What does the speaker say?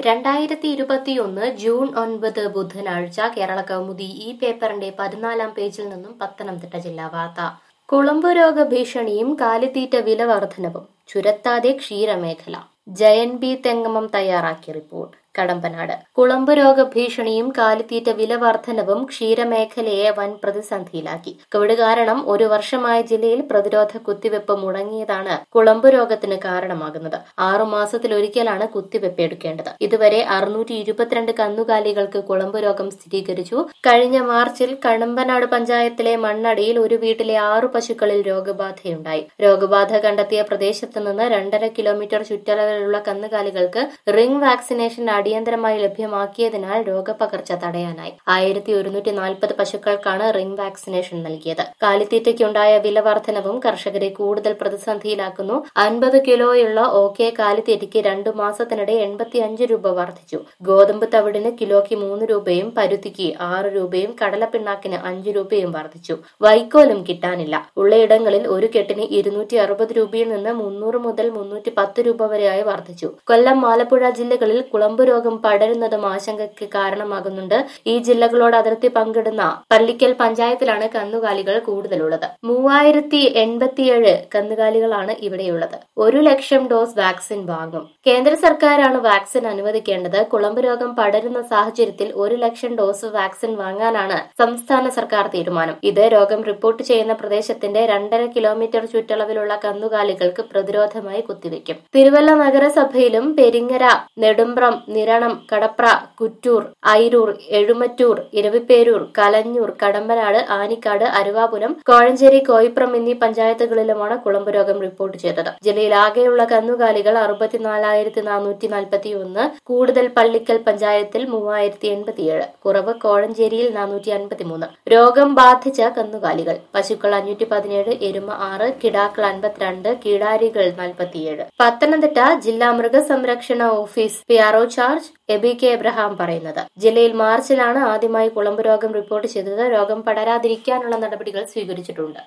രണ്ടായിരത്തി ഇരുപത്തിയൊന്ന് ജൂൺ ഒൻപത് ബുധനാഴ്ച കേരള കൗമുദി ഈ പേപ്പറിന്റെ പതിനാലാം പേജിൽ നിന്നും പത്തനംതിട്ട ജില്ലാ വാർത്ത കുളമ്പ് രോഗ ഭീഷണിയും കാലിത്തീറ്റ വില വർധനവും ചുരത്താതെ ക്ഷീരമേഖല ജയൻ ബി തെങ്ങമം തയ്യാറാക്കിയ റിപ്പോർട്ട് കടമ്പനാട് കുളമ്പ് രോഗ ഭീഷണിയും കാലിത്തീറ്റ വില വർധനവും ക്ഷീരമേഖലയെ വൻ പ്രതിസന്ധിയിലാക്കി കോവിഡ് കാരണം ഒരു വർഷമായി ജില്ലയിൽ പ്രതിരോധ കുത്തിവെപ്പ് മുടങ്ങിയതാണ് കുളമ്പ് രോഗത്തിന് കാരണമാകുന്നത് ആറു മാസത്തിലൊരിക്കലാണ് കുത്തിവെപ്പ് എടുക്കേണ്ടത് ഇതുവരെ അറുന്നൂറ്റി ഇരുപത്തിരണ്ട് കന്നുകാലികൾക്ക് കുളമ്പ് രോഗം സ്ഥിരീകരിച്ചു കഴിഞ്ഞ മാർച്ചിൽ കടമ്പനാട് പഞ്ചായത്തിലെ മണ്ണടിയിൽ ഒരു വീട്ടിലെ ആറു പശുക്കളിൽ രോഗബാധയുണ്ടായി രോഗബാധ കണ്ടെത്തിയ പ്രദേശത്ത് നിന്ന് രണ്ടര കിലോമീറ്റർ ചുറ്റളവിലുള്ള കന്നുകാലികൾക്ക് റിംഗ് വാക്സിനേഷൻ അടിയന്തരമായി ലഭ്യമാക്കിയതിനാൽ രോഗപകർച്ച തടയാനായി ആയിരത്തി ഒരുന്നൂറ്റി നാൽപ്പത് പശുക്കൾക്കാണ് റിംഗ് വാക്സിനേഷൻ നൽകിയത് കാലിത്തീറ്റയ്ക്കുണ്ടായ വില വർധനവും കർഷകരെ കൂടുതൽ പ്രതിസന്ധിയിലാക്കുന്നു അൻപത് കിലോയുള്ള ഓക്കെ കാലിത്തീറ്റയ്ക്ക് രണ്ടു മാസത്തിനിടെ എൺപത്തിയഞ്ച് രൂപ വർദ്ധിച്ചു ഗോതമ്പ് തവിടിന് കിലോയ്ക്ക് മൂന്ന് രൂപയും പരുത്തിക്ക് ആറ് രൂപയും കടലപ്പിണ്ണാക്കിന് അഞ്ചു രൂപയും വർദ്ധിച്ചു വൈക്കോലും കിട്ടാനില്ല ഉള്ളയിടങ്ങളിൽ ഒരു കെട്ടിന് ഇരുന്നൂറ്റി അറുപത് രൂപയിൽ നിന്ന് മുന്നൂറ് മുതൽ മുന്നൂറ്റി പത്ത് രൂപ വരെയായി വർദ്ധിച്ചു കൊല്ലം ആലപ്പുഴ ജില്ലകളിൽ കുളമ്പ് രോഗം പടരുന്നതും ആശങ്കയ്ക്ക് കാരണമാകുന്നുണ്ട് ഈ ജില്ലകളോട് അതിർത്തി പങ്കിടുന്ന പള്ളിക്കൽ പഞ്ചായത്തിലാണ് കന്നുകാലികൾ കൂടുതലുള്ളത് മൂവായിരത്തി എൺപത്തിയേഴ് കന്നുകാലികളാണ് ഇവിടെയുള്ളത് ഒരു ലക്ഷം ഡോസ് വാക്സിൻ വാങ്ങും കേന്ദ്ര സർക്കാരാണ് വാക്സിൻ അനുവദിക്കേണ്ടത് കുളമ്പ് രോഗം പടരുന്ന സാഹചര്യത്തിൽ ഒരു ലക്ഷം ഡോസ് വാക്സിൻ വാങ്ങാനാണ് സംസ്ഥാന സർക്കാർ തീരുമാനം ഇത് രോഗം റിപ്പോർട്ട് ചെയ്യുന്ന പ്രദേശത്തിന്റെ രണ്ടര കിലോമീറ്റർ ചുറ്റളവിലുള്ള കന്നുകാലികൾക്ക് പ്രതിരോധമായി കുത്തിവെക്കും തിരുവല്ല നഗരസഭയിലും പെരിങ്ങര നെടുമ്പ്രം നിരണം കടപ്ര കുറ്റൂർ ഐരൂർ എഴുമറ്റൂർ ഇരവിപ്പേരൂർ കലഞ്ഞൂർ കടമ്പനാട് ആനിക്കാട് അരുവാപുരം കോഴഞ്ചേരി കോയിപ്രം എന്നീ പഞ്ചായത്തുകളിലുമാണ് കുളമ്പ് രോഗം റിപ്പോർട്ട് ചെയ്തത് ജില്ലയിൽ ആകെയുള്ള കന്നുകാലികൾ അറുപത്തിനാലായിരത്തി നാനൂറ്റി നാൽപ്പത്തി ഒന്ന് കൂടുതൽ പള്ളിക്കൽ പഞ്ചായത്തിൽ മൂവായിരത്തി എൺപത്തിയേഴ് കുറവ് കോഴഞ്ചേരിയിൽ നാനൂറ്റി അൻപത്തിമൂന്ന് രോഗം ബാധിച്ച കന്നുകാലികൾ പശുക്കൾ അഞ്ഞൂറ്റി പതിനേഴ് എരുമ ആറ് കിടാക്കൾ അൻപത്തിരണ്ട് കിടാരികൾ നാൽപ്പത്തിയേഴ് പത്തനംതിട്ട ജില്ലാ മൃഗസംരക്ഷണ office P R O charge Aby K Abraham പറയുന്നത് ജില്ലയിൽ മാർച്ചിലാണ് ആദ്യമായി കുളമ്പ് രോഗം റിപ്പോർട്ട് ചെയ്തത് രോഗം പടരാതിരിക്കാനുള്ള നടപടികൾ സ്വീകരിച്ചിട്ടുണ്ട്